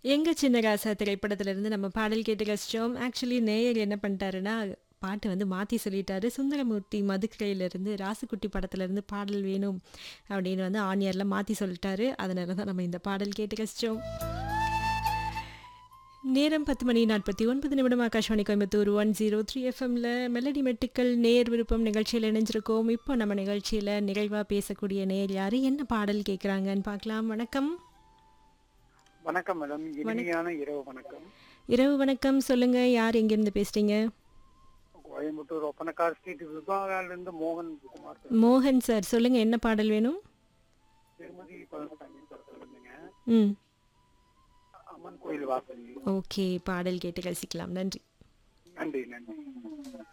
எங்க சின்ன ராசா திரைப்படத்திலிருந்து நம்ம பாடல் கேட்டு ரசிச்சோம். ஆக்சுவலி நேயர் என்ன பண்ணிட்டாருன்னா, பாட்டு வந்து மாத்தி சொல்லிட்டாரு. சுந்தரமூர்த்தி மதுக்கரையிலிருந்து ராசுகுட்டி படத்திலிருந்து பாடல் வேணும் அப்படின்னு வந்து ஆன் ஏர்ல மாத்தி சொல்லிட்டாரு. அதனால தான் நம்ம இந்த பாடல் கேட்டு ரசிச்சோம். நேரம் 10 மணி 49 நிமிடம் ஆகாஷ்வாணி கோயம்புத்தூர் 103 எஃப்எம்ல மெலடி மெட்டுக்கள் நேர் விருப்பம் நிகழ்ச்சியில் இணைஞ்சிருக்கோம். இப்போ நம்ம நிகழ்ச்சியில நிறைவா பேசக்கூடிய நேயர் யாரு? என்ன பாடல் கேட்குறாங்கன்னு பார்க்கலாம். வணக்கம். வணக்கம் மேடம் இனிமையான இரவு வணக்கம் இரவு வணக்கம். சொல்லுங்க. யார் எங்கிருந்து பேசுறீங்க? கோயம்புத்தூர் ஒப்பனக்கார் ஸ்ட்ரீட் விபாகால இருந்து மோகன் குமார் பேசுறேன். மோகன் சார் சொல்லுங்க. என்ன பாடல் வேணும்? திருமதி பழனிசாமி படத்துல இருந்துங்க ம். அம்மன் கோயில் வாசல் ஓகே. பாடல் கேட்டு ரசிக்கலாம். நன்றி. நன்றி நன்றி